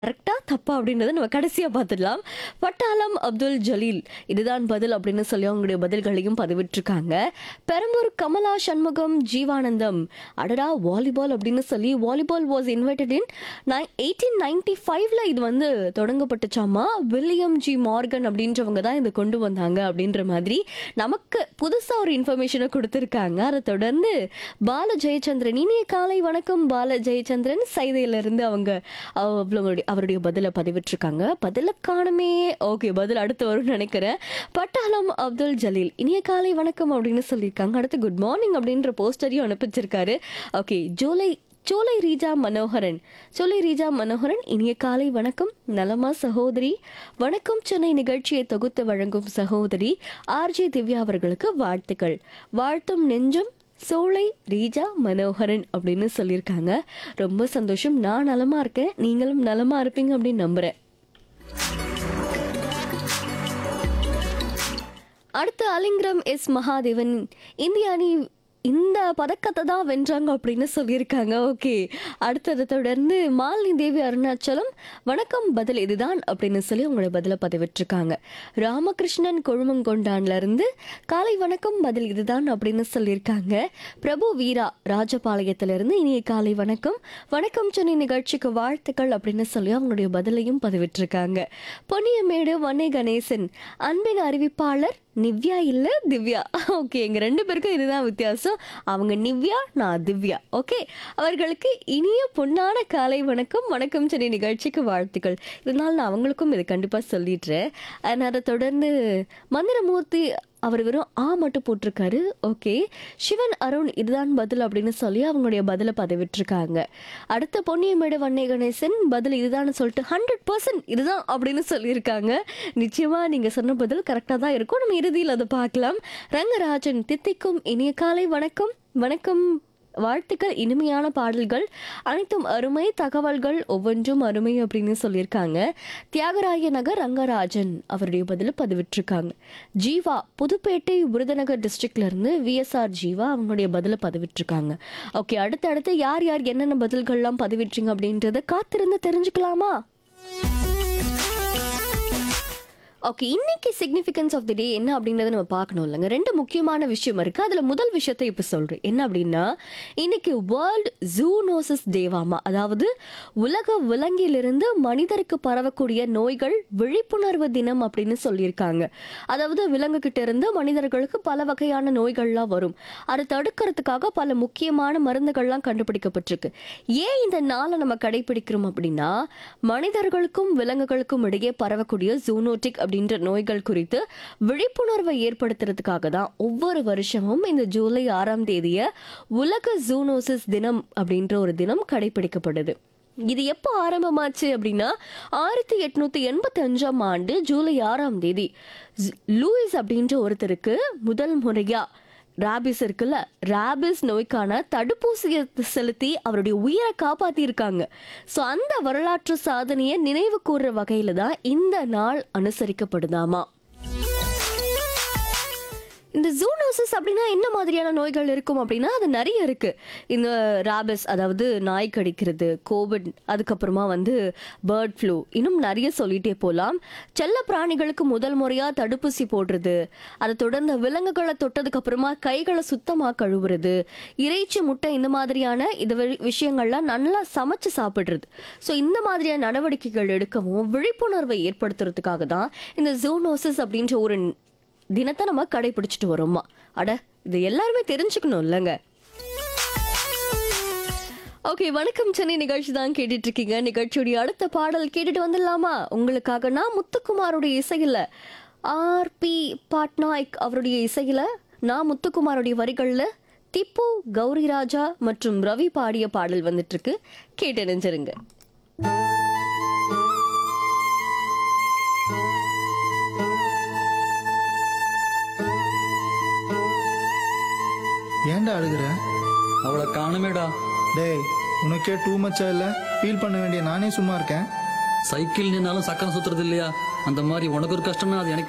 கரெக்டா தப்பா அப்படின்றத நம்ம கடைசியா பார்த்துடலாம் பட்டாளம் அப்துல் ஜலீல் இதுதான் பதில் அப்படின்னு சொல்லி அவங்களுடைய பதில்களையும் பதிவிட்டிருக்காங்க பெரம்பூர் கமலா சண்முகம் ஜீவானந்தம் அடடா வாலிபால் அப்படின்னு சொல்லி volleyball was invited in eighteen ninety ஃபைவ்ல இது வந்து தொடங்கப்பட்டுச்சாமா வில்லியம் ஜி மார்கன் அப்படின்றவங்க தான் இதை கொண்டு வந்தாங்க அப்படின்ற மாதிரி நமக்கு புதுசா ஒரு இன்ஃபர்மேஷனை கொடுத்துருக்காங்க அதை தொடர்ந்து பால ஜெயச்சந்திரன் இனிய காலை வணக்கம் பால ஜெயச்சந்திரன் சைதையிலிருந்து அவங்க அவங்களுடைய அவருடைய பதிலை பதிவிட்டிருக்காங்க பதில காணுமே ஓகே பதில் அடுத்து வரும்னு நினைக்கிறேன் பட்டாளம் அப்துல் ஜலீல் இனிய காலை வணக்கம் அப்படின்னு சொல்லியிருக்காங்க அடுத்து குட் மார்னிங் அப்படின்ற போஸ்டரையும் அனுப்பிச்சிருக்காரு ஓகே ஜூலை சோலை ரீஜா மனோகரன் சோலை ரீஜா மனோகரன் இனிய காலை வணக்கம் நலமா சகோதரி வணக்கம் சென்னை நிகழ்ச்சியை தொகுத்து வழங்கும் சகோதரி ஆர்ஜே திவ்யா அவர்களுக்கு வாழ்த்துக்கள் வாழ்த்தும் நெஞ்சம் சோலை ரீஜா மனோகரன் அப்படின்னு சொல்லியிருக்காங்க ரொம்ப சந்தோஷம் நான் நலமா இருக்கேன் நீங்களும் நலமா இருப்பீங்க அப்படின்னு நம்புறேன் அடுத்து அலிங்கிரம் எஸ் மகாதேவன் இந்திய அணி இந்த பதக்கத்தை தான் வென்றாங்க அப்படின்னு சொல்லியிருக்காங்க ஓகே அடுத்ததை தொடர்ந்து மாலினி தேவி அருணாச்சலம் வணக்கம் பதில் இதுதான் அப்படின்னு சொல்லி உங்களோட பதிலை பதிவிட்டிருக்காங்க ராமகிருஷ்ணன் கொழுமங்கொண்டான்ல இருந்து காலை வணக்கம் பதில் இதுதான் அப்படின்னு சொல்லியிருக்காங்க பிரபு வீரா ராஜபாளையத்திலிருந்து இனிய காலை வணக்கம் வணக்கம் சென்னை நிகழ்ச்சிக்கு வாழ்த்துக்கள் அப்படின்னு சொல்லி அவங்களுடைய பதிலையும் பதிவிட்டிருக்காங்க பொன்னியமேடு வன்னை கணேசன் அன்பின் அறிவிப்பாளர் நிவ்யா இல்ல திவ்யா ஓகே எங்க ரெண்டு பேருக்கும் இதுதான் வித்தியாசம் அவங்க நிவ்யா நான் திவ்யா ஓகே அவர்களுக்கு இனிய பொன்னான காலை வணக்கம் வணக்கம் சென்னை நிகழ்ச்சிக்கு வாழ்த்துக்கள் இதனால் நான் அவங்களுக்கும் இதை கண்டிப்பா சொல்லிடுறேன் And அதை தொடர்ந்து மந்திரமூர்த்தி அவர் வெறும் ஆ மட்டும் போட்டிருக்காரு ஓகே சிவன் அருண் இதுதான் பதில் அப்படின்னு சொல்லி அவங்களுடைய பதிலை பதிவிட்டிருக்காங்க அடுத்த பொன்னியமேடு வன்னை கணேசன் பதில் இதுதான் சொல்லிட்டு ஹண்ட்ரட் பர்சன்ட் இதுதான் அப்படின்னு சொல்லியிருக்காங்க நிச்சயமா நீங்க சொன்ன பதில் கரெக்டாக தான் இருக்கும் நம்ம இறுதியில் அதை பார்க்கலாம் ரங்கராஜன் தித்திக்கும் இனிய காலை வணக்கம் வணக்கம் வாழ்த்துக்கள் இனிமையான பாடல்கள் அனைத்தும் அருமை தகவல்கள் ஒவ்வொன்றும் அருமை அப்படின்னு சொல்லியிருக்காங்க தியாகராய நகர் ரங்கராஜன் அவருடைய பதில பதிவிட்டிருக்காங்க ஜீவா புதுப்பேட்டை விருதுநகர் டிஸ்ட்ரிக்ட்ல இருந்து விஎஸ்ஆர் ஜீவா அவங்களுடைய பதில பதிவிட்டிருக்காங்க ஓகே அடுத்தடுத்து யார் யார் என்னென்ன பதில்கள்லாம் பதிவிட்டீங்க அப்படின்றத காத்திருந்து தெரிஞ்சுக்கலாமா ஓகே இன்னைக்கு சிக்னிஃபிகன்ஸ் ஆஃப் தி டே என்ன அப்படின்றத நம்ம பார்க்கணும் இல்லைங்க ரெண்டு முக்கியமான விஷயம் இருக்கு அதுல முதல் விஷயத்தை இப்போ சொல்றேன் என்ன அப்படின்னா இன்னைக்கு வேர்ல்ட் ஜூனோசிஸ் டேவாமா அதாவது உலக விலங்கிலிருந்து மனிதருக்கு பரவக்கூடிய நோய்கள் விழிப்புணர்வு தினம் அப்படின்னு சொல்லியிருக்காங்க அதாவது விலங்கு கிட்ட இருந்து மனிதர்களுக்கு பல வகையான நோய்கள்லாம் வரும் அதை தடுக்கிறதுக்காக பல முக்கியமான மருந்துகள்லாம் கண்டுபிடிக்கப்பட்டிருக்கு ஏன் இந்த நாளை நம்ம கடைபிடிக்கிறோம் அப்படின்னா மனிதர்களுக்கும் விலங்குகளுக்கும் இடையே பரவக்கூடிய ஜூனோட்டிக் அப்படின்ற நோய்கள் குறித்து விழிப்புணர்வை ஏற்படுத்துறதுக்காக தான் ஒவ்வொரு வருஷமும் இந்த ஜூலை ஆறாம் தேதிய உலக ஜூனோசிஸ் தினம் அப்படின்ற ஒரு தினம் கடைபிடிக்கப்படுது இது எப்போ ஆரம்பமாச்சு அப்படின்னா ஆயிரத்தி எட்நூத்தி எண்பத்தி அஞ்சாம் ஆண்டு ஜூலை ஆறாம் தேதி ஜ்- லூயிஸ் அப்படின்ற ஒருத்தருக்கு முதல் முறையா ராபிஸ் இருக்குல்ல ராபிஸ் நோய்க்கான தடுப்பூசியை செலுத்தி அவருடைய உயிரை காப்பாத்தியிருக்காங்க ஸோ அந்த வரலாற்று சாதனையை நினைவு கூறுற வகையில தான் இந்த நாள் அனுசரிக்கப்படுதாமா இந்த ஜூனோசிஸ் அப்படின்னா என்ன மாதிரியான நோய்கள் இருக்கும் அப்படின்னா அது நிறைய இருக்கு இந்த ராபிஸ் அதாவது நாய் கடிக்கிறது கோவிட் அதுக்கப்புறமா வந்து பேர்ட் ஃப்ளூ இன்னும் நிறைய சொல்லிட்டே போகலாம் செல்ல பிராணிகளுக்கு முதல் முறையா தடுப்பூசி போடுறது அதை தொடர்ந்து விலங்குகளை தொட்டதுக்கு அப்புறமா கைகளை சுத்தமாக கழுவுறது இறைச்சி முட்டை இந்த மாதிரியான இது வி- விஷயங்கள்லாம் நல்லா சமைச்சு சாப்பிடுறது ஸோ இந்த மாதிரியான நடவடிக்கைகள் எடுக்கவும் விழிப்புணர்வை ஏற்படுத்துறதுக்காக தான் இந்த ஜூனோசிஸ் அப்படின்ற ஒரு தினத்தை நம்ம கடைபிடிச்சிட்டு வரோமா அட இது எல்லாருமே தெரிஞ்சுக்கணும் இல்லைங்க ஓகே வணக்கம் சென்னை நிகழ்ச்சி தான் கேட்டுட்டு இருக்கீங்க நிகழ்ச்சியுடைய அடுத்த பாடல் கேட்டுட்டு வந்துடலாமா உங்களுக்காக நான் முத்துக்குமாருடைய இசையில ஆர் பி பாட்நாயக் அவருடைய இசையில நான் முத்துக்குமாருடைய வரிகள்ல திப்பு கௌரி ராஜா மற்றும் ரவி பாடிய பாடல் வந்துட்டு இருக்கு கேட்டு நெஞ்சிருங்க ஏன்டா அழுகுற அவளை காணுமேடா டேய் உனக்கே டூ மச்சா இல்ல ஃபீல் பண்ண வேண்டிய நானே சும்மா இருக்கேன் சைக்கிள் நின்னாலும் சக்கரம் சுத்துறது இல்லையா அந்த மாதிரி உனக்கு ஒரு கஷ்டம்னா அது எனக்கு